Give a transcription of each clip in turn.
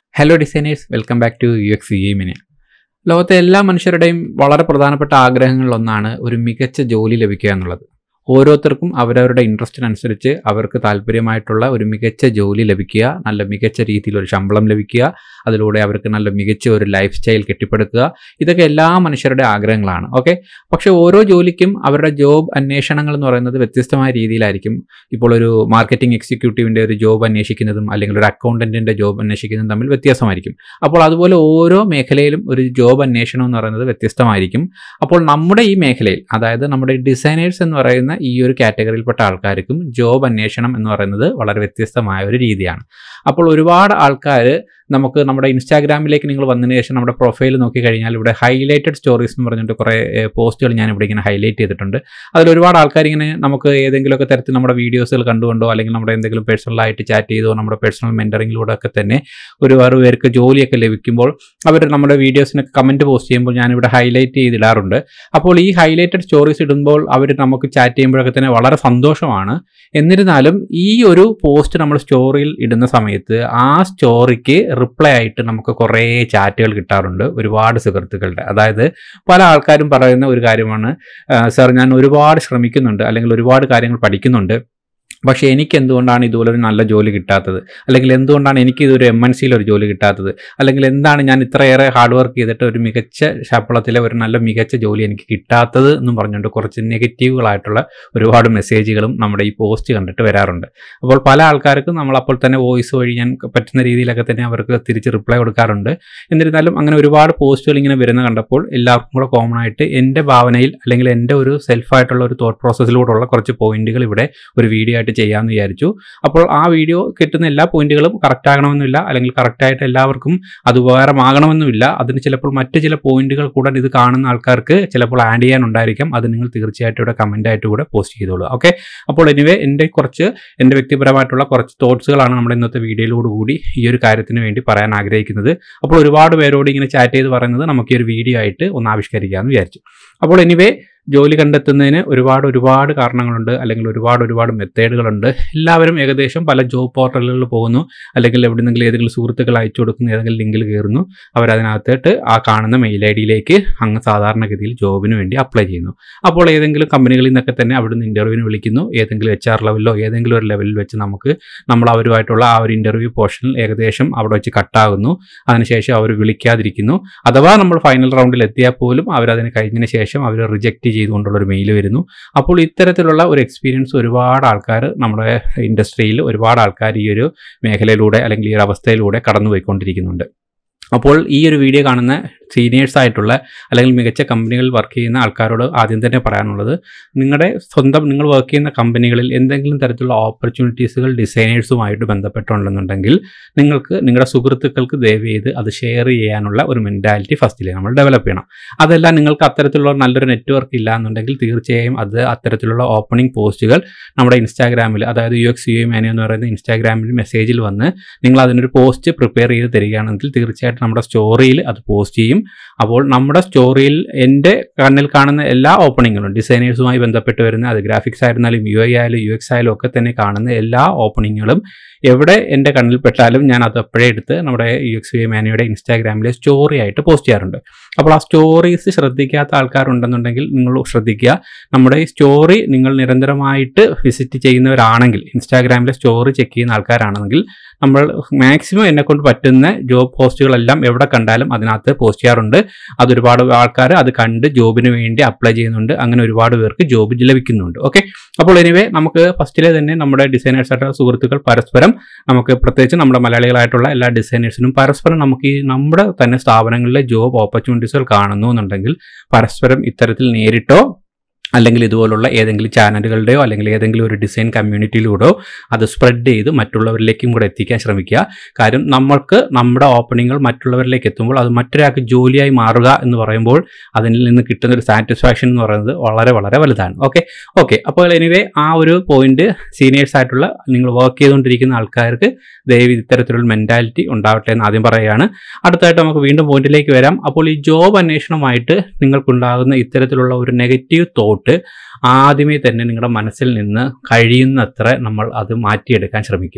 hello designers welcome back to U X ഇ മിനി ലോകത്തെ എല്ലാ മനുഷ്യരുടെയും വളരെ പ്രധാനപ്പെട്ട ആഗ്രഹങ്ങളിലൊന്നാണ് ഒരു മികച്ച ജോലി ലഭിക്കുക എന്നുള്ളത് ഓരോരുത്തർക്കും അവരവരുടെ ഇൻട്രസ്റ്റിനനുസരിച്ച് അവർക്ക് താല്പര്യമായിട്ടുള്ള ഒരു മികച്ച ജോലി ലഭിക്കുക നല്ല മികച്ച രീതിയിൽ ഒരു ശമ്പളം ലഭിക്കുക അതിലൂടെ അവർക്ക് നല്ല മികച്ച ഒരു ലൈഫ് സ്റ്റൈൽ കെട്ടിപ്പടുക്കുക ഇതൊക്കെ എല്ലാ മനുഷ്യരുടെ ആഗ്രഹങ്ങളാണ് ഓക്കെ പക്ഷേ ഓരോ ജോലിക്കും അവരുടെ ജോബ് അന്വേഷണങ്ങൾ എന്ന് പറയുന്നത് വ്യത്യസ്തമായ രീതിയിലായിരിക്കും ഇപ്പോൾ ഒരു മാർക്കറ്റിംഗ് എക്സിക്യൂട്ടീവിൻ്റെ ഒരു ജോബ് അന്വേഷിക്കുന്നതും അല്ലെങ്കിൽ ഒരു അക്കൗണ്ടൻറ്റിൻ്റെ ജോബ് അന്വേഷിക്കുന്നതും തമ്മിൽ വ്യത്യാസമായിരിക്കും അപ്പോൾ അതുപോലെ ഓരോ മേഖലയിലും ഒരു ജോബ് അന്വേഷണം എന്ന് പറയുന്നത് വ്യത്യസ്തമായിരിക്കും അപ്പോൾ നമ്മുടെ ഈ മേഖലയിൽ അതായത് നമ്മുടെ ഡിസൈനേഴ്സ് എന്ന് പറയുന്ന ഈ ഒരു കാറ്റഗറിയിൽപ്പെട്ട ആൾക്കാർക്കും ജോബ് അന്വേഷണം എന്ന് പറയുന്നത് വളരെ വ്യത്യസ്തമായ ഒരു രീതിയാണ് അപ്പോൾ ഒരുപാട് ആൾക്കാർ നമുക്ക് നമ്മുടെ ഇൻസ്റ്റാഗ്രാമിലേക്ക് നിങ്ങൾ വന്നതിന് ശേഷം നമ്മുടെ പ്രൊഫൈൽ നോക്കി കഴിഞ്ഞാൽ ഇവിടെ ഹൈലൈറ്റഡ് സ്റ്റോറീസ് എന്ന് പറഞ്ഞിട്ട് കുറേ പോസ്റ്റുകൾ ഞാൻ ഇവിടെ ഇങ്ങനെ ഹൈലൈറ്റ് ചെയ്തിട്ടുണ്ട് അതിൽ ഒരുപാട് ആൾക്കാർ ഇങ്ങനെ നമുക്ക് ഏതെങ്കിലുമൊക്കെ തരത്തിൽ നമ്മുടെ വീഡിയോസുകൾ കണ്ടുകൊണ്ടോ അല്ലെങ്കിൽ നമ്മുടെ എന്തെങ്കിലും പേഴ്സണലായിട്ട് ചാറ്റ് ചെയ്തോ നമ്മുടെ പേഴ്സണൽ മെൻറ്ററിങ്ങിലൂടെ ഒക്കെ തന്നെ ഒരുപാട് പേർക്ക് ജോലിയൊക്കെ ലഭിക്കുമ്പോൾ അവർ നമ്മുടെ വീഡിയോസിനൊക്കെ കമൻറ്റ് പോസ്റ്റ് ചെയ്യുമ്പോൾ ഞാനിവിടെ ഹൈലൈറ്റ് ചെയ്തിടാറുണ്ട് അപ്പോൾ ഈ ഹൈലൈറ്റഡ് സ്റ്റോറീസ് ഇടുമ്പോൾ അവർ നമുക്ക് ചാറ്റ് ചെയ്യുമ്പോഴൊക്കെ തന്നെ വളരെ സന്തോഷമാണ് എന്നിരുന്നാലും ഈ ഒരു പോസ്റ്റ് നമ്മൾ സ്റ്റോറിയിൽ ഇടുന്ന സമയത്ത് ആ സ്റ്റോറിക്ക് റിപ്ലൈ ആയിട്ട് നമുക്ക് കുറേ ചാറ്റുകൾ കിട്ടാറുണ്ട് ഒരുപാട് സുഹൃത്തുക്കളുടെ അതായത് പല ആൾക്കാരും പറയുന്ന ഒരു കാര്യമാണ് സാർ ഞാൻ ഒരുപാട് ശ്രമിക്കുന്നുണ്ട് അല്ലെങ്കിൽ ഒരുപാട് കാര്യങ്ങൾ പഠിക്കുന്നുണ്ട് പക്ഷേ എനിക്ക് എന്തുകൊണ്ടാണ് ഇതുപോലെ ഒരു നല്ല ജോലി കിട്ടാത്തത് അല്ലെങ്കിൽ എന്തുകൊണ്ടാണ് എനിക്ക് ഇതൊരു എം എൻ സിയിൽ ഒരു ജോലി കിട്ടാത്തത് അല്ലെങ്കിൽ എന്താണ് ഞാൻ ഇത്രയേറെ ഹാർഡ് വർക്ക് ചെയ്തിട്ട് ഒരു മികച്ച ശമ്പളത്തിലെ ഒരു നല്ല മികച്ച ജോലി എനിക്ക് കിട്ടാത്തത് എന്നും പറഞ്ഞുകൊണ്ട് കുറച്ച് നെഗറ്റീവുകളായിട്ടുള്ള ഒരുപാട് മെസ്സേജുകളും നമ്മുടെ ഈ പോസ്റ്റ് കണ്ടിട്ട് വരാറുണ്ട് അപ്പോൾ പല ആൾക്കാർക്കും നമ്മൾ അപ്പോൾ തന്നെ വോയിസ് വഴി ഞാൻ പറ്റുന്ന രീതിയിലൊക്കെ തന്നെ അവർക്ക് തിരിച്ച് റിപ്ലൈ കൊടുക്കാറുണ്ട് എന്നിരുന്നാലും അങ്ങനെ ഒരുപാട് പോസ്റ്റുകൾ ഇങ്ങനെ വരുന്ന കണ്ടപ്പോൾ എല്ലാവർക്കും കൂടെ കോമൺ ആയിട്ട് എൻ്റെ ഭാവനയിൽ അല്ലെങ്കിൽ എൻ്റെ ഒരു സെൽഫായിട്ടുള്ള ഒരു തോട്ട് പ്രോസസ്സിലൂടെയുള്ള കുറച്ച് പോയിന്റുകൾ ഇവിടെ ഒരു വീഡിയോ ആയിട്ട് ചെയ്യാമെന്ന് വിചാരിച്ചു അപ്പോൾ ആ വീഡിയോ കിട്ടുന്ന എല്ലാ പോയിന്റുകളും കറക്റ്റ് ആകണമെന്നില്ല അല്ലെങ്കിൽ കറക്റ്റായിട്ട് എല്ലാവർക്കും അത് ഉപകാരമാകണമെന്നുമില്ല അതിന് ചിലപ്പോൾ മറ്റ് ചില പോയിന്റുകൾ കൂടെ ഇത് കാണുന്ന ആൾക്കാർക്ക് ചിലപ്പോൾ ആഡ് ചെയ്യാനുണ്ടായിരിക്കാം അത് നിങ്ങൾ തീർച്ചയായിട്ടും ഇവിടെ കമൻ്റ് ആയിട്ട് കൂടെ പോസ്റ്റ് ചെയ്തോളൂ ഓക്കെ അപ്പോൾ എനിവേ എൻ്റെ കുറച്ച് എൻ്റെ വ്യക്തിപരമായിട്ടുള്ള കുറച്ച് തോട്ട്സുകളാണ് നമ്മുടെ ഇന്നത്തെ വീഡിയോയിലോട് കൂടി ഈ ഒരു കാര്യത്തിന് വേണ്ടി പറയാൻ ആഗ്രഹിക്കുന്നത് അപ്പോൾ ഒരുപാട് പേരോട് ഇങ്ങനെ ചാറ്റ് ചെയ്ത് പറയുന്നത് നമുക്ക് ഈ ഒരു വീഡിയോ ആയിട്ട് ഒന്ന് ആവിഷ്കരിക്കാമെന്ന് വിചാരിച്ചു അപ്പോൾ എനിവേ ജോലി കണ്ടെത്തുന്നതിന് ഒരുപാട് ഒരുപാട് കാരണങ്ങളുണ്ട് അല്ലെങ്കിൽ ഒരുപാട് ഒരുപാട് മെത്തേഡുകളുണ്ട് എല്ലാവരും ഏകദേശം പല ജോബ് പോർട്ടലുകളിൽ പോകുന്നു അല്ലെങ്കിൽ എവിടെന്നെങ്കിലും ഏതെങ്കിലും സുഹൃത്തുക്കൾ അയച്ചു കൊടുക്കുന്ന ഏതെങ്കിലും ലിങ്കിൽ കയറുന്നു അവരതിനകത്തിട്ട് ആ കാണുന്ന മെയിൽ ഐ ഡിയിലേക്ക് അങ്ങ് സാധാരണഗതിയിൽ ജോബിന് വേണ്ടി അപ്ലൈ ചെയ്യുന്നു അപ്പോൾ ഏതെങ്കിലും കമ്പനികളിൽ നിന്നൊക്കെ തന്നെ അവിടുന്ന് ഇൻ്റർവ്യൂവിന് വിളിക്കുന്നു ഏതെങ്കിലും എച്ച് ആർ ലെവലിലോ ഏതെങ്കിലും ഒരു ലെവലിൽ വെച്ച് നമുക്ക് നമ്മൾ അവരുമായിട്ടുള്ള ആ ഒരു ഇൻ്റർവ്യൂ പോർഷനിൽ ഏകദേശം അവിടെ വെച്ച് കട്ടാകുന്നു അതിനുശേഷം അവർ വിളിക്കാതിരിക്കുന്നു അഥവാ നമ്മൾ ഫൈനൽ റൗണ്ടിൽ എത്തിയാൽ പോലും അവരതിന് കഴിഞ്ഞതിന് ശേഷം അവർ റിജക്റ്റ് ചെയ്തുകൊണ്ടുള്ള ഒരു മെയിൽ വരുന്നു അപ്പോൾ ഇത്തരത്തിലുള്ള ഒരു എക്സ്പീരിയൻസ് ഒരുപാട് ആൾക്കാർ നമ്മുടെ ഇൻഡസ്ട്രിയിൽ ഒരുപാട് ആൾക്കാർ ഈ ഒരു മേഖലയിലൂടെ അല്ലെങ്കിൽ ഈ ഒരു അവസ്ഥയിലൂടെ കടന്നുപോയിക്കൊണ്ടിരിക്കുന്നുണ്ട് അപ്പോൾ ഈ ഒരു വീഡിയോ കാണുന്ന സീനിയേഴ്സ് ആയിട്ടുള്ള അല്ലെങ്കിൽ മികച്ച കമ്പനികളിൽ വർക്ക് ചെയ്യുന്ന ആൾക്കാരോട് ആദ്യം തന്നെ പറയാനുള്ളത് നിങ്ങളുടെ സ്വന്തം നിങ്ങൾ വർക്ക് ചെയ്യുന്ന കമ്പനികളിൽ എന്തെങ്കിലും തരത്തിലുള്ള ഓപ്പർച്യൂണിറ്റീസുകൾ ഡിസൈനേഴ്സുമായിട്ട് ബന്ധപ്പെട്ടുണ്ടെന്നുണ്ടെങ്കിൽ നിങ്ങൾക്ക് നിങ്ങളുടെ സുഹൃത്തുക്കൾക്ക് ദയവ് ചെയ്ത് അത് ഷെയർ ചെയ്യാനുള്ള ഒരു മെൻറ്റാലിറ്റി ഫസ്റ്റിലെ നമ്മൾ ഡെവലപ്പ് ചെയ്യണം അതല്ല നിങ്ങൾക്ക് അത്തരത്തിലുള്ള നല്ലൊരു നെറ്റ്വർക്ക് ഇല്ല എന്നുണ്ടെങ്കിൽ തീർച്ചയായും അത് അത്തരത്തിലുള്ള ഓപ്പണിംഗ് പോസ്റ്റുകൾ നമ്മുടെ ഇൻസ്റ്റാഗ്രാമിൽ അതായത് യു എക്സ് യു എ മാനു എന്ന് പറയുന്ന ഇൻസ്റ്റാഗ്രാമിൽ മെസ്സേജിൽ വന്ന് നിങ്ങൾ അതിനൊരു പോസ്റ്റ് പ്രിപ്പയർ ചെയ്ത് തരികയാണെങ്കിൽ തീർച്ചയായിട്ടും നമ്മുടെ സ്റ്റോറിയിൽ അത് പോസ്റ്റ് ചെയ്യും അപ്പോൾ നമ്മുടെ സ്റ്റോറിയിൽ എൻ്റെ കണ്ണിൽ കാണുന്ന എല്ലാ ഓപ്പണിങ്ങുകളും ഡിസൈനേഴ്സുമായി ബന്ധപ്പെട്ട് വരുന്ന അത് ഗ്രാഫിക്സ് ആയിരുന്നാലും യു ഐ ആയാലും യു എക്സ് ആയാലും ഒക്കെ തന്നെ കാണുന്ന എല്ലാ ഓപ്പണിങ്ങുകളും എവിടെ എൻ്റെ കണ്ണിൽ പെട്ടാലും ഞാൻ അത് അപ്പോഴേ എടുത്ത് നമ്മുടെ യു എക്സ് വി മാനയുടെ ഇൻസ്റ്റാഗ്രാമിലെ സ്റ്റോറി ആയിട്ട് പോസ്റ്റ് ചെയ്യാറുണ്ട് അപ്പോൾ ആ സ്റ്റോറീസ് ശ്രദ്ധിക്കാത്ത ആൾക്കാരുണ്ടെന്നുണ്ടെങ്കിൽ നിങ്ങൾ ശ്രദ്ധിക്കുക നമ്മുടെ ഈ സ്റ്റോറി നിങ്ങൾ നിരന്തരമായിട്ട് വിസിറ്റ് ചെയ്യുന്നവരാണെങ്കിൽ ഇൻസ്റ്റാഗ്രാമിലെ സ്റ്റോറി ചെക്ക് ചെയ്യുന്ന ആൾക്കാരാണെങ്കിൽ നമ്മൾ മാക്സിമം എന്നെ കൊണ്ട് പറ്റുന്ന ജോബ് പോസ്റ്റുകളെല്ലാം എവിടെ കണ്ടാലും അതിനകത്ത് പോസ്റ്റ് ചെയ്യാറുണ്ട് അതൊരുപാട് ആൾക്കാർ അത് കണ്ട് ജോബിന് വേണ്ടി അപ്ലൈ ചെയ്യുന്നുണ്ട് അങ്ങനെ ഒരുപാട് പേർക്ക് ജോബ് ലഭിക്കുന്നുണ്ട് ഓക്കെ അപ്പോൾ എനിവേ നമുക്ക് ഫസ്റ്റിലെ തന്നെ നമ്മുടെ ഡിസൈനേഴ്സ് ആയിട്ടുള്ള സുഹൃത്തുക്കൾ പരസ്പരം നമുക്ക് പ്രത്യേകിച്ച് നമ്മുടെ മലയാളികളായിട്ടുള്ള എല്ലാ ഡിസൈനേഴ്സിനും പരസ്പരം നമുക്ക് ഈ നമ്മുടെ തന്നെ സ്ഥാപനങ്ങളിലെ ജോബ് ഓപ്പർച്യൂണിറ്റീസുകൾ കാണുന്നു എന്നുണ്ടെങ്കിൽ പരസ്പരം ഇത്തരത്തിൽ നേരിട്ടോ അല്ലെങ്കിൽ ഇതുപോലുള്ള ഏതെങ്കിലും ചാനലുകളുടെയോ അല്ലെങ്കിൽ ഏതെങ്കിലും ഒരു ഡിസൈൻ കമ്മ്യൂണിറ്റിയിലൂടെയോ അത് സ്പ്രെഡ് ചെയ്ത് മറ്റുള്ളവരിലേക്കും കൂടെ എത്തിക്കാൻ ശ്രമിക്കുക കാര്യം നമ്മൾക്ക് നമ്മുടെ ഓപ്പണിങ്ങൾ മറ്റുള്ളവരിലേക്ക് എത്തുമ്പോൾ അത് മറ്റൊരാൾക്ക് ജോലിയായി മാറുക എന്ന് പറയുമ്പോൾ അതിൽ നിന്ന് കിട്ടുന്ന ഒരു സാറ്റിസ്ഫാക്ഷൻ എന്ന് പറയുന്നത് വളരെ വളരെ വലുതാണ് ഓക്കെ ഓക്കെ അപ്പോൾ എനിവേ ആ ഒരു പോയിന്റ് സീനിയേഴ്സ് ആയിട്ടുള്ള നിങ്ങൾ വർക്ക് ചെയ്തുകൊണ്ടിരിക്കുന്ന ആൾക്കാർക്ക് ദയവ് ഇത്തരത്തിലുള്ള മെൻറ്റാലിറ്റി ഉണ്ടാവട്ടെ എന്ന് ആദ്യം പറയുകയാണ് അടുത്തായിട്ട് നമുക്ക് വീണ്ടും പോയിന്റിലേക്ക് വരാം അപ്പോൾ ഈ ജോബ് അന്വേഷണമായിട്ട് നിങ്ങൾക്കുണ്ടാകുന്ന ഇത്തരത്തിലുള്ള ഒരു നെഗറ്റീവ് തോട്ട് ആദ്യമേ തന്നെ നിങ്ങളുടെ മനസ്സിൽ നിന്ന് കഴിയുന്നത്ര നമ്മൾ അത് മാറ്റിയെടുക്കാൻ ശ്രമിക്കുക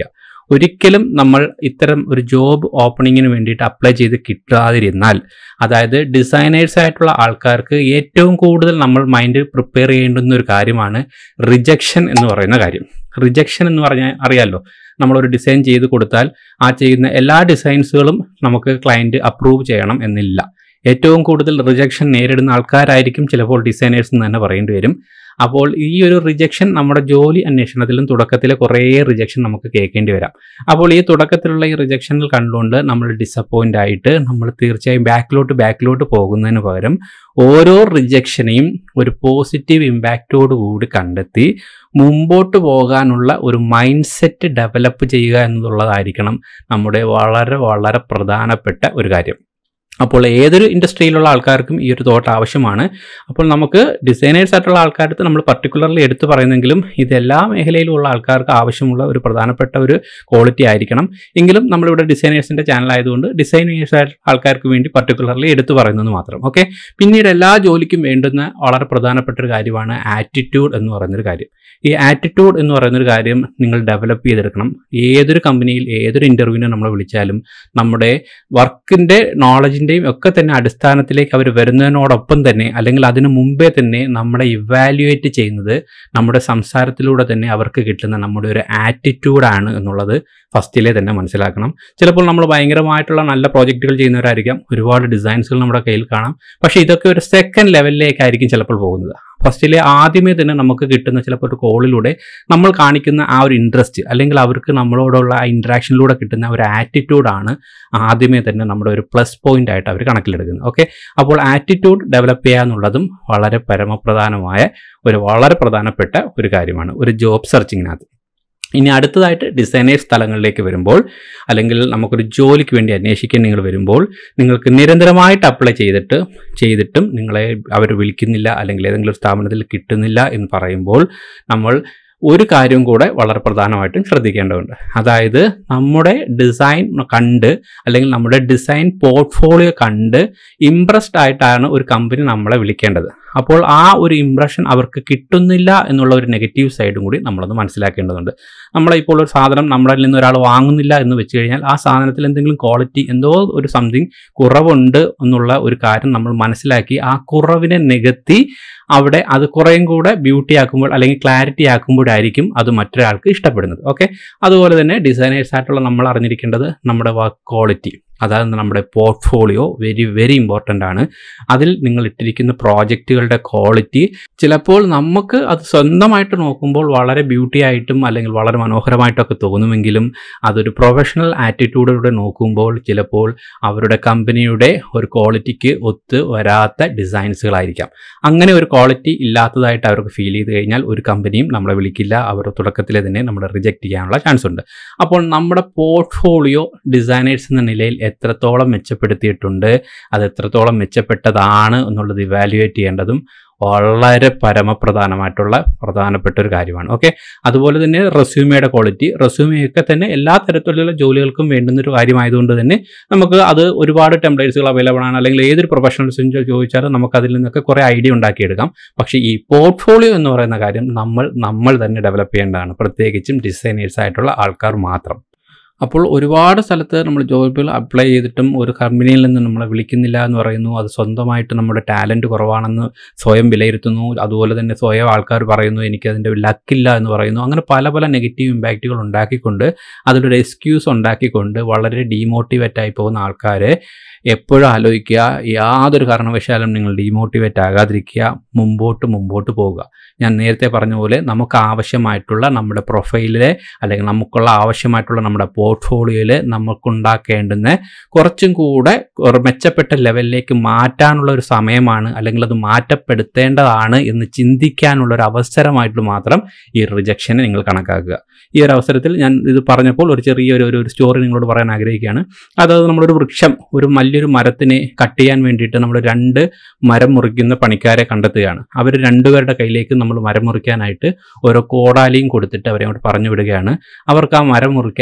ഒരിക്കലും നമ്മൾ ഇത്തരം ഒരു ജോബ് ഓപ്പണിങ്ങിന് വേണ്ടിയിട്ട് അപ്ലൈ ചെയ്ത് കിട്ടാതിരുന്നാൽ അതായത് ഡിസൈനേഴ്സ് ആയിട്ടുള്ള ആൾക്കാർക്ക് ഏറ്റവും കൂടുതൽ നമ്മൾ മൈൻഡ് പ്രിപ്പയർ ചെയ്യേണ്ടുന്ന ഒരു കാര്യമാണ് റിജക്ഷൻ എന്ന് പറയുന്ന കാര്യം റിജക്ഷൻ എന്ന് പറഞ്ഞാൽ അറിയാമല്ലോ നമ്മളൊരു ഡിസൈൻ ചെയ്ത് കൊടുത്താൽ ആ ചെയ്യുന്ന എല്ലാ ഡിസൈൻസുകളും നമുക്ക് ക്ലയൻറ്റ് അപ്രൂവ് ചെയ്യണം എന്നില്ല ഏറ്റവും കൂടുതൽ റിജക്ഷൻ നേരിടുന്ന ആൾക്കാരായിരിക്കും ചിലപ്പോൾ ഡിസൈനേഴ്സ് എന്ന് തന്നെ പറയേണ്ടി വരും അപ്പോൾ ഈ ഒരു റിജക്ഷൻ നമ്മുടെ ജോലി അന്വേഷണത്തിലും തുടക്കത്തിലെ കുറേ റിജക്ഷൻ നമുക്ക് കേൾക്കേണ്ടി വരാം അപ്പോൾ ഈ തുടക്കത്തിലുള്ള ഈ റിജക്ഷനിൽ കണ്ടുകൊണ്ട് നമ്മൾ ഡിസപ്പോയിൻ്റ് ആയിട്ട് നമ്മൾ തീർച്ചയായും ബാക്കിലോട്ട് ബാക്കിലോട്ട് പോകുന്നതിന് പകരം ഓരോ റിജക്ഷനെയും ഒരു പോസിറ്റീവ് ഇമ്പാക്റ്റോട് കൂടി കണ്ടെത്തി മുമ്പോട്ട് പോകാനുള്ള ഒരു മൈൻഡ് സെറ്റ് ഡെവലപ്പ് ചെയ്യുക എന്നുള്ളതായിരിക്കണം നമ്മുടെ വളരെ വളരെ പ്രധാനപ്പെട്ട ഒരു കാര്യം അപ്പോൾ ഏതൊരു ഇൻഡസ്ട്രിയിലുള്ള ആൾക്കാർക്കും ഈ ഒരു തോട്ട് ആവശ്യമാണ് അപ്പോൾ നമുക്ക് ഡിസൈനേഴ്സ് ആയിട്ടുള്ള ആൾക്കാർക്ക് നമ്മൾ പർട്ടിക്കുലർലി എടുത്തു പറയുന്നെങ്കിലും ഇത് എല്ലാ മേഖലയിലുള്ള ആൾക്കാർക്ക് ആവശ്യമുള്ള ഒരു പ്രധാനപ്പെട്ട ഒരു ക്വാളിറ്റി ആയിരിക്കണം എങ്കിലും നമ്മളിവിടെ ഡിസൈനേഴ്സിൻ്റെ ചാനൽ ആയതുകൊണ്ട് ഡിസൈനേഴ്സ് ആയിട്ടുള്ള ആൾക്കാർക്ക് വേണ്ടി പർട്ടിക്കുലർലി എടുത്തു പറയുന്നത് മാത്രം ഓക്കെ പിന്നീട് എല്ലാ ജോലിക്കും വേണ്ടുന്ന വളരെ പ്രധാനപ്പെട്ട ഒരു കാര്യമാണ് ആറ്റിറ്റ്യൂഡ് എന്ന് പറയുന്നൊരു കാര്യം ഈ ആറ്റിറ്റ്യൂഡ് എന്ന് പറയുന്നൊരു കാര്യം നിങ്ങൾ ഡെവലപ്പ് ചെയ്തെടുക്കണം ഏതൊരു കമ്പനിയിൽ ഏതൊരു ഇൻ്റർവ്യൂവിനെ നമ്മൾ വിളിച്ചാലും നമ്മുടെ വർക്കിൻ്റെ നോളജിൻ്റെയും ഒക്കെ തന്നെ അടിസ്ഥാനത്തിലേക്ക് അവർ വരുന്നതിനോടൊപ്പം തന്നെ അല്ലെങ്കിൽ അതിനു മുമ്പേ തന്നെ നമ്മളെ ഇവാലുവേറ്റ് ചെയ്യുന്നത് നമ്മുടെ സംസാരത്തിലൂടെ തന്നെ അവർക്ക് കിട്ടുന്ന നമ്മുടെ ഒരു ആറ്റിറ്റ്യൂഡാണ് എന്നുള്ളത് ഫസ്റ്റിലെ തന്നെ മനസ്സിലാക്കണം ചിലപ്പോൾ നമ്മൾ ഭയങ്കരമായിട്ടുള്ള നല്ല പ്രോജക്റ്റുകൾ ചെയ്യുന്നവരായിരിക്കാം ഒരുപാട് ഡിസൈൻസുകൾ നമ്മുടെ കയ്യിൽ കാണാം പക്ഷേ ഇതൊക്കെ ഒരു സെക്കൻഡ് ലെവലിലേക്കായിരിക്കും ചിലപ്പോൾ പോകുന്നത് ഫസ്റ്റിലെ ആദ്യമേ തന്നെ നമുക്ക് കിട്ടുന്ന ചിലപ്പോൾ ഒരു കോളിലൂടെ നമ്മൾ കാണിക്കുന്ന ആ ഒരു ഇൻട്രസ്റ്റ് അല്ലെങ്കിൽ അവർക്ക് നമ്മളോടുള്ള ആ ഇൻട്രാക്ഷനിലൂടെ കിട്ടുന്ന ഒരു ആറ്റിറ്റ്യൂഡാണ് ആദ്യമേ തന്നെ നമ്മുടെ ഒരു പ്ലസ് പോയിന്റ് ആയിട്ട് അവർ കണക്കിലെടുക്കുന്നത് ഓക്കെ അപ്പോൾ ആറ്റിറ്റ്യൂഡ് ഡെവലപ്പ് ചെയ്യുക എന്നുള്ളതും വളരെ പരമപ്രധാനമായ ഒരു വളരെ പ്രധാനപ്പെട്ട ഒരു കാര്യമാണ് ഒരു ജോബ് സെർച്ചിങ്ങിനകത്ത് ഇനി അടുത്തതായിട്ട് ഡിസൈനേഴ്സ് സ്ഥലങ്ങളിലേക്ക് വരുമ്പോൾ അല്ലെങ്കിൽ നമുക്കൊരു ജോലിക്ക് വേണ്ടി അന്വേഷിക്കാൻ നിങ്ങൾ വരുമ്പോൾ നിങ്ങൾക്ക് നിരന്തരമായിട്ട് അപ്ലൈ ചെയ്തിട്ട് ചെയ്തിട്ടും നിങ്ങളെ അവർ വിളിക്കുന്നില്ല അല്ലെങ്കിൽ ഏതെങ്കിലും ഒരു സ്ഥാപനത്തിൽ കിട്ടുന്നില്ല എന്ന് പറയുമ്പോൾ നമ്മൾ ഒരു കാര്യം കൂടെ വളരെ പ്രധാനമായിട്ടും ശ്രദ്ധിക്കേണ്ടതുണ്ട് അതായത് നമ്മുടെ ഡിസൈൻ കണ്ട് അല്ലെങ്കിൽ നമ്മുടെ ഡിസൈൻ പോർട്ട്ഫോളിയോ കണ്ട് ഇംപ്രസ്ഡ് ആയിട്ടാണ് ഒരു കമ്പനി നമ്മളെ വിളിക്കേണ്ടത് അപ്പോൾ ആ ഒരു ഇംപ്രഷൻ അവർക്ക് കിട്ടുന്നില്ല എന്നുള്ള ഒരു നെഗറ്റീവ് സൈഡും കൂടി നമ്മളൊന്ന് മനസ്സിലാക്കേണ്ടതുണ്ട് നമ്മളെ ഇപ്പോൾ ഒരു സാധനം നമ്മുടെ നിന്ന് ഒരാൾ വാങ്ങുന്നില്ല എന്ന് വെച്ച് കഴിഞ്ഞാൽ ആ സാധനത്തിൽ എന്തെങ്കിലും ക്വാളിറ്റി എന്തോ ഒരു സംതിങ് കുറവുണ്ട് എന്നുള്ള ഒരു കാര്യം നമ്മൾ മനസ്സിലാക്കി ആ കുറവിനെ നികത്തി അവിടെ അത് കുറേയും കൂടെ ബ്യൂട്ടി ആക്കുമ്പോൾ അല്ലെങ്കിൽ ക്ലാരിറ്റി ആക്കുമ്പോഴായിരിക്കും അത് മറ്റൊരാൾക്ക് ഇഷ്ടപ്പെടുന്നത് ഓക്കെ അതുപോലെ തന്നെ ഡിസൈനേഴ്സ് ആയിട്ടുള്ള നമ്മൾ അറിഞ്ഞിരിക്കേണ്ടത് നമ്മുടെ വർക്ക് ക്വാളിറ്റി അതായത് നമ്മുടെ പോർട്ട്ഫോളിയോ വെരി വെരി ഇമ്പോർട്ടൻ്റ് ആണ് അതിൽ നിങ്ങൾ ഇട്ടിരിക്കുന്ന പ്രോജക്റ്റുകളുടെ ക്വാളിറ്റി ചിലപ്പോൾ നമുക്ക് അത് സ്വന്തമായിട്ട് നോക്കുമ്പോൾ വളരെ ബ്യൂട്ടി ആയിട്ടും അല്ലെങ്കിൽ വളരെ മനോഹരമായിട്ടൊക്കെ തോന്നുമെങ്കിലും അതൊരു പ്രൊഫഷണൽ ആറ്റിറ്റ്യൂഡോടെ നോക്കുമ്പോൾ ചിലപ്പോൾ അവരുടെ കമ്പനിയുടെ ഒരു ക്വാളിറ്റിക്ക് ഒത്ത് വരാത്ത ഡിസൈൻസുകളായിരിക്കാം അങ്ങനെ ഒരു ക്വാളിറ്റി ഇല്ലാത്തതായിട്ട് അവർക്ക് ഫീൽ ചെയ്ത് കഴിഞ്ഞാൽ ഒരു കമ്പനിയും നമ്മളെ വിളിക്കില്ല അവർ തുടക്കത്തിലെ തന്നെ നമ്മളെ റിജക്റ്റ് ചെയ്യാനുള്ള ചാൻസ് ഉണ്ട് അപ്പോൾ നമ്മുടെ പോർട്ട്ഫോളിയോ ഡിസൈനേഴ്സ് എന്ന നിലയിൽ എത്രത്തോളം മെച്ചപ്പെടുത്തിയിട്ടുണ്ട് അത് എത്രത്തോളം മെച്ചപ്പെട്ടതാണ് എന്നുള്ളത് ഇവാലുവേറ്റ് ചെയ്യേണ്ടതും വളരെ പരമപ്രധാനമായിട്ടുള്ള പ്രധാനപ്പെട്ട ഒരു കാര്യമാണ് ഓക്കെ അതുപോലെ തന്നെ റെസ്യൂമയുടെ ക്വാളിറ്റി റെസ്യൂമയൊക്കെ തന്നെ എല്ലാ തരത്തിലുള്ള ജോലികൾക്കും വേണ്ടുന്ന ഒരു കാര്യമായതുകൊണ്ട് തന്നെ നമുക്ക് അത് ഒരുപാട് ടെംപ്ലേറ്റ്സുകൾ അവൈലബിൾ ആണ് അല്ലെങ്കിൽ ഏതൊരു പ്രൊഫഷണൽസും ചോദിച്ചാലും നമുക്ക് അതിൽ നിന്നൊക്കെ കുറേ ഐഡിയ ഉണ്ടാക്കിയെടുക്കാം പക്ഷേ ഈ പോർട്ട്ഫോളിയോ എന്ന് പറയുന്ന കാര്യം നമ്മൾ നമ്മൾ തന്നെ ഡെവലപ്പ് ചെയ്യേണ്ടതാണ് പ്രത്യേകിച്ചും ഡിസൈനേഴ്സ് ആയിട്ടുള്ള ആൾക്കാർ മാത്രം അപ്പോൾ ഒരുപാട് സ്ഥലത്ത് നമ്മൾ ജോബുകൾ അപ്ലൈ ചെയ്തിട്ടും ഒരു കമ്പനിയിൽ നിന്ന് നമ്മളെ വിളിക്കുന്നില്ല എന്ന് പറയുന്നു അത് സ്വന്തമായിട്ട് നമ്മുടെ ടാലൻറ്റ് കുറവാണെന്ന് സ്വയം വിലയിരുത്തുന്നു അതുപോലെ തന്നെ സ്വയം ആൾക്കാർ പറയുന്നു എനിക്കതിൻ്റെ ലക്കില്ല എന്ന് പറയുന്നു അങ്ങനെ പല പല നെഗറ്റീവ് ഇമ്പാക്റ്റുകൾ ഉണ്ടാക്കിക്കൊണ്ട് അതിലൊരു എക്സ്ക്യൂസ് ഉണ്ടാക്കിക്കൊണ്ട് വളരെ ഡീമോട്ടിവേറ്റ് ആയി പോകുന്ന ആൾക്കാരെ എപ്പോഴും ആലോചിക്കുക യാതൊരു കാരണവശാലും നിങ്ങൾ ഡീമോട്ടിവേറ്റ് ആകാതിരിക്കുക മുമ്പോട്ട് മുമ്പോട്ട് പോവുക ഞാൻ നേരത്തെ പറഞ്ഞ പോലെ നമുക്ക് ആവശ്യമായിട്ടുള്ള നമ്മുടെ പ്രൊഫൈലിലെ അല്ലെങ്കിൽ നമുക്കുള്ള ആവശ്യമായിട്ടുള്ള നമ്മുടെ പോർട്ട്ഫോളിയോയിൽ നമുക്കുണ്ടാക്കേണ്ടുന്ന കുറച്ചും കൂടെ ഒരു മെച്ചപ്പെട്ട ലെവലിലേക്ക് മാറ്റാനുള്ള ഒരു സമയമാണ് അല്ലെങ്കിൽ അത് മാറ്റപ്പെടുത്തേണ്ടതാണ് എന്ന് ചിന്തിക്കാനുള്ള ഒരു അവസരമായിട്ട് മാത്രം ഈ റിജക്ഷനെ നിങ്ങൾ കണക്കാക്കുക ഈ ഒരു അവസരത്തിൽ ഞാൻ ഇത് പറഞ്ഞപ്പോൾ ഒരു ചെറിയൊരു ഒരു സ്റ്റോറി നിങ്ങളോട് പറയാൻ ആഗ്രഹിക്കുകയാണ് അതായത് നമ്മളൊരു വൃക്ഷം ഒരു വലിയൊരു മരത്തിനെ കട്ട് ചെയ്യാൻ വേണ്ടിയിട്ട് നമ്മൾ രണ്ട് മരം മുറിക്കുന്ന പണിക്കാരെ കണ്ടെത്തുകയാണ് അവർ രണ്ടുപേരുടെ കയ്യിലേക്ക് നമ്മൾ മരം മുറിക്കാനായിട്ട് ഓരോ കോടാലിയും കൊടുത്തിട്ട് അവരെ അങ്ങോട്ട് പറഞ്ഞു വിടുകയാണ് അവർക്ക് ആ മരം മുറിക്കാനായിട്ട്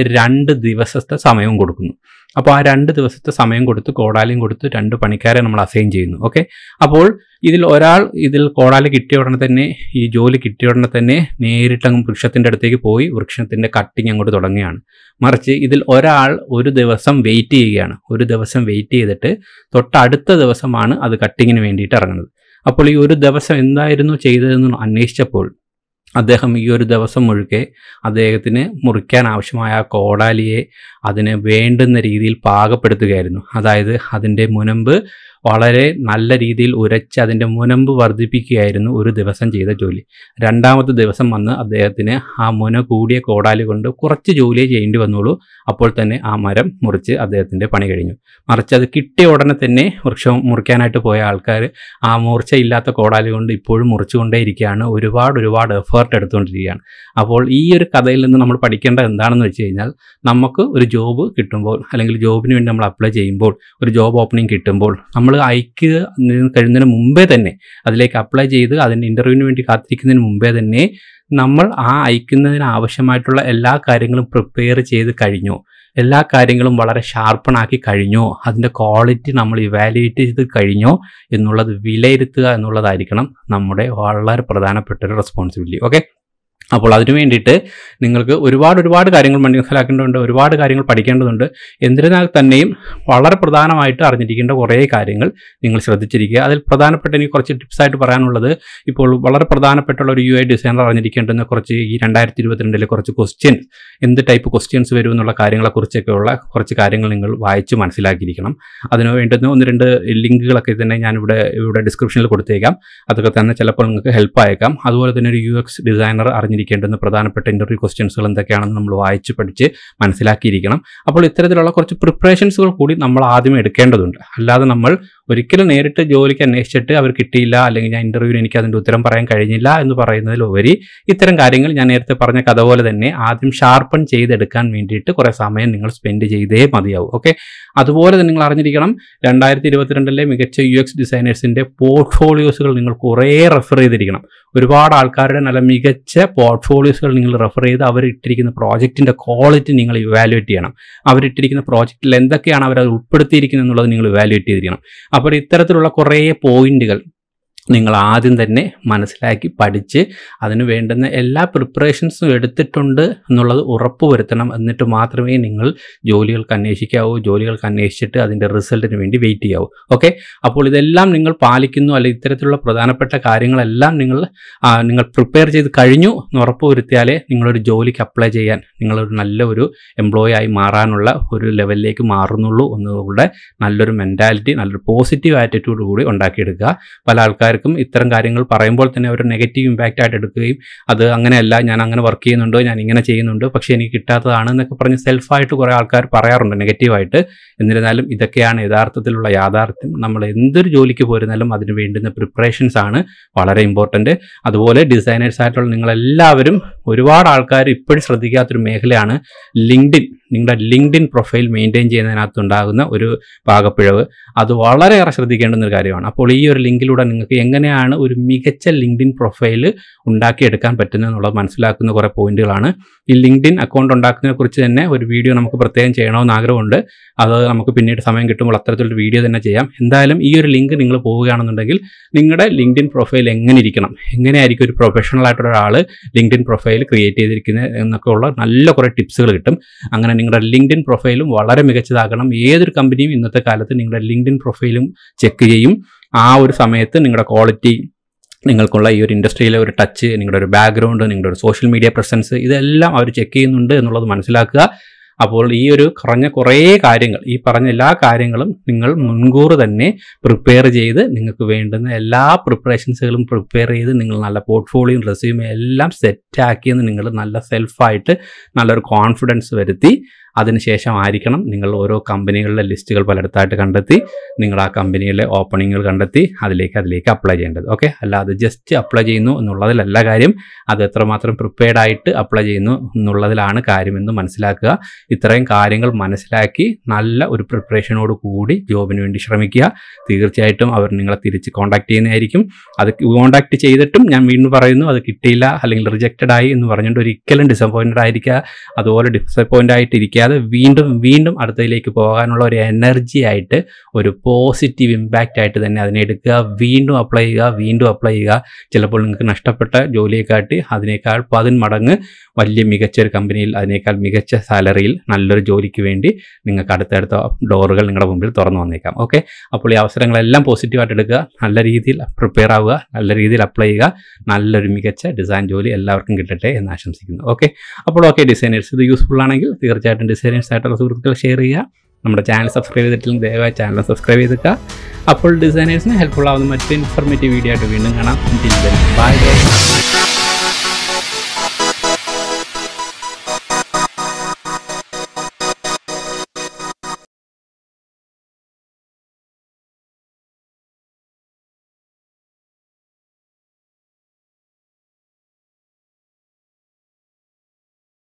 രണ്ട് ദിവസത്തെ സമയവും കൊടുക്കുന്നു അപ്പോൾ ആ രണ്ട് ദിവസത്തെ സമയം കൊടുത്ത് കോടാലിയും കൊടുത്ത് രണ്ട് പണിക്കാരെ നമ്മൾ അസൈൻ ചെയ്യുന്നു ഓക്കെ അപ്പോൾ ഇതിൽ ഒരാൾ ഇതിൽ കോടാലി കിട്ടിയ ഉടനെ തന്നെ ഈ ജോലി കിട്ടിയ ഉടനെ തന്നെ നേരിട്ടങ്ങ് വൃക്ഷത്തിൻ്റെ അടുത്തേക്ക് പോയി വൃക്ഷത്തിൻ്റെ കട്ടിങ് അങ്ങോട്ട് തുടങ്ങുകയാണ് മറിച്ച് ഇതിൽ ഒരാൾ ഒരു ദിവസം വെയിറ്റ് ചെയ്യുകയാണ് ഒരു ദിവസം വെയിറ്റ് ചെയ്തിട്ട് തൊട്ടടുത്ത ദിവസമാണ് അത് കട്ടിങ്ങിന് വേണ്ടിയിട്ട് ഇറങ്ങുന്നത് അപ്പോൾ ഈ ഒരു ദിവസം എന്തായിരുന്നു ചെയ്തതെന്ന് അന്വേഷിച്ചപ്പോൾ അദ്ദേഹം ഈ ഒരു ദിവസം മുഴുക്കെ അദ്ദേഹത്തിന് മുറിക്കാൻ ആവശ്യമായ ആ കോടാലിയെ അതിന് വേണ്ടുന്ന രീതിയിൽ പാകപ്പെടുത്തുകയായിരുന്നു അതായത് അതിൻ്റെ മുനമ്പ് വളരെ നല്ല രീതിയിൽ ഉരച്ച് അതിൻ്റെ മുനമ്പ് വർദ്ധിപ്പിക്കുകയായിരുന്നു ഒരു ദിവസം ചെയ്ത ജോലി രണ്ടാമത്തെ ദിവസം വന്ന് അദ്ദേഹത്തിന് ആ മുന കൂടിയ കോടാലി കൊണ്ട് കുറച്ച് ജോലിയെ ചെയ്യേണ്ടി വന്നുള്ളൂ അപ്പോൾ തന്നെ ആ മരം മുറിച്ച് അദ്ദേഹത്തിൻ്റെ പണി കഴിഞ്ഞു മറിച്ച് അത് കിട്ടിയ ഉടനെ തന്നെ വൃക്ഷം മുറിക്കാനായിട്ട് പോയ ആൾക്കാർ ആ മൂർച്ചയില്ലാത്ത കോടാലി കൊണ്ട് ഇപ്പോഴും മുറിച്ചുകൊണ്ടേയിരിക്കുകയാണ് ഒരുപാട് ഒരുപാട് എഫേർട്ട് എടുത്തുകൊണ്ടിരിക്കുകയാണ് അപ്പോൾ ഈ ഒരു കഥയിൽ നിന്ന് നമ്മൾ പഠിക്കേണ്ടത് എന്താണെന്ന് വെച്ച് കഴിഞ്ഞാൽ നമുക്ക് ഒരു ജോബ് കിട്ടുമ്പോൾ അല്ലെങ്കിൽ ജോബിന് വേണ്ടി നമ്മൾ അപ്ലൈ ചെയ്യുമ്പോൾ ഒരു ജോബ് ഓപ്പണിംഗ് കിട്ടുമ്പോൾ നമ്മൾ അയക്കുക കഴിയുന്നതിന് മുമ്പേ തന്നെ അതിലേക്ക് അപ്ലൈ ചെയ്ത് അതിൻ്റെ ഇൻ്റർവ്യൂവിന് വേണ്ടി കാത്തിരിക്കുന്നതിന് മുമ്പേ തന്നെ നമ്മൾ ആ അയക്കുന്നതിന് ആവശ്യമായിട്ടുള്ള എല്ലാ കാര്യങ്ങളും പ്രിപ്പയർ ചെയ്ത് കഴിഞ്ഞോ എല്ലാ കാര്യങ്ങളും വളരെ ഷാർപ്പണാക്കി കഴിഞ്ഞോ അതിൻ്റെ ക്വാളിറ്റി നമ്മൾ ഇവാലുവേറ്റ് ചെയ്ത് കഴിഞ്ഞോ എന്നുള്ളത് വിലയിരുത്തുക എന്നുള്ളതായിരിക്കണം നമ്മുടെ വളരെ പ്രധാനപ്പെട്ട ഒരു റെസ്പോൺസിബിലിറ്റി ഓക്കെ അപ്പോൾ അതിനു വേണ്ടിയിട്ട് നിങ്ങൾക്ക് ഒരുപാട് ഒരുപാട് കാര്യങ്ങൾ മനസ്സിലാക്കേണ്ടതുണ്ട് ഒരുപാട് കാര്യങ്ങൾ പഠിക്കേണ്ടതുണ്ട് എന്നിരുന്നാൽ തന്നെയും വളരെ പ്രധാനമായിട്ട് അറിഞ്ഞിരിക്കേണ്ട കുറേ കാര്യങ്ങൾ നിങ്ങൾ ശ്രദ്ധിച്ചിരിക്കുക അതിൽ പ്രധാനപ്പെട്ട എനിക്ക് കുറച്ച് ടിപ്സായിട്ട് പറയാനുള്ളത് ഇപ്പോൾ വളരെ പ്രധാനപ്പെട്ടുള്ള ഒരു യു ഐ ഡിസൈനർ അറിഞ്ഞിരിക്കേണ്ടുന്ന കുറച്ച് ഈ രണ്ടായിരത്തി ഇരുപത്തിരണ്ടിലെ കുറച്ച് ക്വസ്റ്റ്യൻസ് എന്ത് ടൈപ്പ് ക്വസ്റ്റ്യൻസ് വരും എന്നുള്ള കാര്യങ്ങളെക്കുറിച്ചൊക്കെയുള്ള കുറച്ച് കാര്യങ്ങൾ നിങ്ങൾ വായിച്ച് മനസ്സിലാക്കിയിരിക്കണം അതിന് വേണ്ടുന്ന ഒന്ന് രണ്ട് ലിങ്കുകളൊക്കെ തന്നെ ഞാനിവിടെ ഇവിടെ ഡിസ്ക്രിപ്ഷനിൽ കൊടുത്തേക്കാം അതൊക്കെ തന്നെ ചിലപ്പോൾ നിങ്ങൾക്ക് ഹെൽപ്പ് ആയേക്കാം അതുപോലെ തന്നെ ഒരു യു എക്സ് ഡിസൈനർ അറിഞ്ഞിരിക്കേണ്ടുന്ന പ്രധാനപ്പെട്ട ഇൻ്റർവ്യൂ ക്വസ്റ്റ്യൻസുകൾ എന്തൊക്കെയാണെന്ന് നമ്മൾ വായിച്ച് പഠിച്ച് മനസ്സിലാക്കിയിരിക്കണം അപ്പോൾ ഇത്തരത്തിലുള്ള കുറച്ച് പ്രിപ്പറേഷൻസുകൾ കൂടി നമ്മൾ ആദ്യമേ എടുക്കേണ്ടതുണ്ട് അല്ലാതെ നമ്മൾ ഒരിക്കലും നേരിട്ട് ജോലിക്ക് അന്വേഷിച്ചിട്ട് അവർ കിട്ടിയില്ല അല്ലെങ്കിൽ ഞാൻ ഇൻ്റർവ്യൂവിന് എനിക്ക് അതിൻ്റെ ഉത്തരം പറയാൻ കഴിഞ്ഞില്ല എന്ന് പറയുന്നതിലുപരി ഇത്തരം കാര്യങ്ങൾ ഞാൻ നേരത്തെ പറഞ്ഞ കഥ പോലെ തന്നെ ആദ്യം ഷാർപ്പൺ ചെയ്തെടുക്കാൻ വേണ്ടിയിട്ട് കുറേ സമയം നിങ്ങൾ സ്പെൻഡ് ചെയ്തേ മതിയാവും ഓക്കെ അതുപോലെ തന്നെ നിങ്ങൾ അറിഞ്ഞിരിക്കണം രണ്ടായിരത്തി ഇരുപത്തിരണ്ടിലെ മികച്ച യു എക്സ് ഡിസൈനേഴ്സിൻ്റെ പോർട്ട്ഫോളിയോസുകൾ നിങ്ങൾ കുറേ റെഫർ ചെയ്തിരിക്കണം ഒരുപാട് ആൾക്കാരുടെ നല്ല മികച്ച പോർട്ട്ഫോളിയോസുകൾ നിങ്ങൾ റെഫർ ചെയ്ത് അവർ ഇട്ടിരിക്കുന്ന പ്രോജക്റ്റിൻ്റെ ക്വാളിറ്റി നിങ്ങൾ ഇവാലുവേറ്റ് ചെയ്യണം അവരിട്ടിരിക്കുന്ന പ്രോജക്റ്റിൽ എന്തൊക്കെയാണ് അവർ ഉൾപ്പെടുത്തിയിരിക്കുന്നത് എന്നുള്ളത് നിങ്ങൾ ഇവാലുവേറ്റ് ചെയ്തിരിക്കണം അപ്പോൾ ഇത്തരത്തിലുള്ള കുറേ പോയിന്റുകൾ നിങ്ങൾ ആദ്യം തന്നെ മനസ്സിലാക്കി പഠിച്ച് അതിന് വേണ്ടുന്ന എല്ലാ പ്രിപ്പറേഷൻസും എടുത്തിട്ടുണ്ട് എന്നുള്ളത് ഉറപ്പ് വരുത്തണം എന്നിട്ട് മാത്രമേ നിങ്ങൾ ജോലികൾക്ക് അന്വേഷിക്കാവൂ ജോലികൾക്ക് അന്വേഷിച്ചിട്ട് അതിൻ്റെ റിസൾട്ടിന് വേണ്ടി വെയിറ്റ് ചെയ്യാവൂ ഓക്കെ അപ്പോൾ ഇതെല്ലാം നിങ്ങൾ പാലിക്കുന്നു അല്ലെങ്കിൽ ഇത്തരത്തിലുള്ള പ്രധാനപ്പെട്ട കാര്യങ്ങളെല്ലാം നിങ്ങൾ ആ, നിങ്ങൾ പ്രിപ്പയർ ചെയ്ത് കഴിഞ്ഞു എന്ന് ഉറപ്പ് വരുത്തിയാലേ നിങ്ങളൊരു ജോലിക്ക് അപ്ലൈ ചെയ്യാൻ നിങ്ങളൊരു നല്ല ഒരു എംപ്ലോയി ആയി മാറാനുള്ള ഒരു ലെവലിലേക്ക് മാറുന്നുള്ളൂ എന്നുകൂടെ നല്ലൊരു മെൻറ്റാലിറ്റി നല്ലൊരു പോസിറ്റീവ് ആറ്റിറ്റ്യൂഡ് കൂടി ഉണ്ടാക്കിയെടുക്കുക പല ആൾക്കാർക്കും ഇത്തരം കാര്യങ്ങൾ പറയുമ്പോൾ തന്നെ ഒരു നെഗറ്റീവ് ഇമ്പാക്റ്റ് ആയിട്ട് എടുക്കുകയും അത് അങ്ങനെയല്ല ഞാൻ അങ്ങനെ വർക്ക് ചെയ്യുന്നുണ്ട് ഞാൻ ഇങ്ങനെ ചെയ്യുന്നുണ്ട് പക്ഷേ എനിക്ക് കിട്ടാത്തതാണ് എന്നൊക്കെ പറഞ്ഞ് സെൽഫായിട്ട് കുറേ ആൾക്കാർ പറയാറുണ്ട് നെഗറ്റീവായിട്ട് എന്നിരുന്നാലും ഇതൊക്കെയാണ് യഥാർത്ഥത്തിലുള്ള യാഥാർത്ഥ്യം നമ്മൾ എന്തൊരു ജോലിക്ക് പോരുന്നാലും അതിന് വേണ്ടുന്ന പ്രിപ്പറേഷൻസ് ആണ് വളരെ ഇമ്പോർട്ടൻറ്റ് അതുപോലെ ഡിസൈനേഴ്സ് ആയിട്ടുള്ള നിങ്ങളെല്ലാവരും ഒരുപാട് ആൾക്കാർ ഇപ്പോഴും ശ്രദ്ധിക്കാത്തൊരു മേഖലയാണ് ലിങ്ക്ഡിൻ നിങ്ങളുടെ ലിങ്ക്ഡിൻ പ്രൊഫൈൽ മെയിൻറ്റെയിൻ ചെയ്യുന്നതിനകത്തുണ്ടാകുന്ന ഒരു പാകപ്പിഴവ് അത് വളരെയേറെ ശ്രദ്ധിക്കേണ്ടുന്ന ഒരു കാര്യമാണ് അപ്പോൾ ഈ ഒരു ലിങ്കിലൂടെ നിങ്ങൾക്ക് എങ്ങനെയാണ് ഒരു മികച്ച ലിങ്ക്ഡിൻ പ്രൊഫൈൽ ഉണ്ടാക്കിയെടുക്കാൻ പറ്റുന്നത് എന്നുള്ളത് മനസ്സിലാക്കുന്ന കുറേ പോയിന്റുകളാണ് ഈ ലിങ്ക്ഡിൻ അക്കൗണ്ട് ഉണ്ടാക്കുന്നതിനെ കുറിച്ച് തന്നെ ഒരു വീഡിയോ നമുക്ക് പ്രത്യേകം ചെയ്യണമെന്ന് ആഗ്രഹമുണ്ട് അത് നമുക്ക് പിന്നീട് സമയം കിട്ടുമ്പോൾ അത്തരത്തിലൊരു വീഡിയോ തന്നെ ചെയ്യാം എന്തായാലും ഈ ഒരു ലിങ്ക് നിങ്ങൾ പോവുകയാണെന്നുണ്ടെങ്കിൽ നിങ്ങളുടെ ലിങ്ക്ഡിൻ പ്രൊഫൈൽ എങ്ങനെ ഇരിക്കണം എങ്ങനെയായിരിക്കും ഒരു പ്രൊഫഷണൽ ആയിട്ടുള്ള ഒരാൾ ലിങ്ക്ഡിൻ പ്രൊഫൈൽ ക്രിയേറ്റ് ചെയ്തിരിക്കുന്നത് എന്നൊക്കെ ഉള്ള നല്ല കുറേ ടിപ്സുകൾ കിട്ടും അങ്ങനെ നിങ്ങളുടെ ലിങ്ക്ഡിൻ പ്രൊഫൈലും വളരെ മികച്ചതാക്കണം ഏതൊരു കമ്പനിയും ഇന്നത്തെ കാലത്ത് നിങ്ങളുടെ ലിങ്ക്ഡിൻ പ്രൊഫൈലും ചെക്ക് ചെയ്യും ആ ഒരു സമയത്ത് നിങ്ങളുടെ ക്വാളിറ്റി നിങ്ങൾക്കുള്ള ഈ ഒരു ഇൻഡസ്ട്രിയിലെ ഒരു ടച്ച് നിങ്ങളുടെ ഒരു ബാക്ക്ഗ്രൗണ്ട് നിങ്ങളുടെ ഒരു സോഷ്യൽ മീഡിയ പ്രസൻസ് ഇതെല്ലാം അവർ ചെക്ക് ചെയ്യുന്നുണ്ട് എന്നുള്ളത് മനസ്സിലാക്കുക അപ്പോൾ ഈ ഒരു കുറഞ്ഞ കുറേ കാര്യങ്ങൾ ഈ പറഞ്ഞ എല്ലാ കാര്യങ്ങളും നിങ്ങൾ മുൻകൂർ തന്നെ പ്രിപ്പയർ ചെയ്ത് നിങ്ങൾക്ക് വേണ്ടുന്ന എല്ലാ പ്രിപ്പറേഷൻസുകളും പ്രിപ്പയർ ചെയ്ത് നിങ്ങൾ നല്ല പോർട്ട്ഫോളിയോയും റെസ്യൂമേ എല്ലാം സെറ്റാക്കിയെന്ന് നിങ്ങൾ നല്ല സെൽഫായിട്ട് നല്ലൊരു കോൺഫിഡൻസ് വരുത്തി അതിനുശേഷം ആയിരിക്കണം നിങ്ങൾ ഓരോ കമ്പനികളുടെ ലിസ്റ്റുകൾ പലയിടത്തായിട്ട് കണ്ടെത്തി നിങ്ങൾ ആ കമ്പനിയിലെ ഓപ്പണിങ്ങുകൾ കണ്ടെത്തി അതിലേക്ക് അതിലേക്ക് അപ്ലൈ ചെയ്യേണ്ടത് ഓക്കെ അല്ലാതെ ജസ്റ്റ് അപ്ലൈ ചെയ്യുന്നു എന്നുള്ളതിലല്ല കാര്യം അത് എത്രമാത്രം പ്രിപ്പയർഡ് ആയിട്ട് അപ്ലൈ ചെയ്യുന്നു എന്നുള്ളതിലാണ് കാര്യമെന്ന് മനസ്സിലാക്കുക ഇത്രയും കാര്യങ്ങൾ മനസ്സിലാക്കി നല്ല ഒരു പ്രിപ്പറേഷനോട് കൂടി ജോബിന് വേണ്ടി ശ്രമിക്കുക തീർച്ചയായിട്ടും അവർ നിങ്ങളെ തിരിച്ച് കോൺടാക്ട് ചെയ്യുന്നതായിരിക്കും അത് കോൺടാക്ട് ചെയ്തിട്ടും ഞാൻ വീണ്ടും പറയുന്നു അത് കിട്ടിയില്ല അല്ലെങ്കിൽ റിജക്റ്റഡ് ആയി എന്ന് പറഞ്ഞുകൊണ്ട് ഒരിക്കലും ഡിസപ്പോയിൻറ്റഡ് ആയിരിക്കുക അതുപോലെ ഡിസപ്പോയിൻ്റ് ആയിട്ട് ഇരിക്കാതെ വീണ്ടും വീണ്ടും അടുത്തതിലേക്ക് പോകാനുള്ള ഒരു എനർജി ആയിട്ട് ഒരു പോസിറ്റീവ് ഇമ്പാക്റ്റ് ആയിട്ട് തന്നെ അതിനെ എടുക്കുക വീണ്ടും അപ്ലൈ ചെയ്യുക വീണ്ടും അപ്ലൈ ചെയ്യുക ചിലപ്പോൾ നിങ്ങൾക്ക് നഷ്ടപ്പെട്ട ജോലിയെ കാട്ടി അതിനേക്കാൾ പതിന് മടങ്ങ് വലിയ മികച്ച ഒരു കമ്പനിയിൽ അതിനേക്കാൾ മികച്ച സാലറിയിൽ നല്ലൊരു ജോലിക്ക് വേണ്ടി നിങ്ങൾക്ക് അടുത്തടുത്ത ഡോറുകൾ നിങ്ങളുടെ മുമ്പിൽ തുറന്നു വന്നേക്കാം ഓക്കെ അപ്പോൾ ഈ അവസരങ്ങളെല്ലാം പോസിറ്റീവായിട്ട് എടുക്കുക നല്ല രീതിയിൽ പ്രിപ്പയർ ആവുക നല്ല രീതിയിൽ അപ്ലൈ ചെയ്യുക നല്ലൊരു മികച്ച ഡിസൈൻ ജോലി എല്ലാവർക്കും കിട്ടട്ടെ എന്ന് ആശംസിക്കുന്നു ഓക്കെ അപ്പോൾ ഓക്കെ ഡിസൈനേഴ്സ് ഇത് യൂസ്ഫുൾ ആണെങ്കിൽ തീർച്ചയായിട്ടും ഡിസൈനേഴ്സ് ആയിട്ടുള്ള സുഹൃത്തുക്കൾ ഷെയർ ചെയ്യുക നമ്മുടെ ചാനൽ സബ്സ്ക്രൈബ് ചെയ്തിട്ടില്ലെങ്കിൽ ദയവായി ചാനൽ സബ്സ്ക്രൈബ് ചെയ്തിട്ട് അപ്പോൾ ഡിസൈനേഴ്സിന് ഹെൽപ്ഫുൾ ആവുന്ന മറ്റൊരു ഇൻഫർമേറ്റീവ് വീഡിയോ ആയിട്ട് വീണ്ടും കാണാം ബൈ ബൈ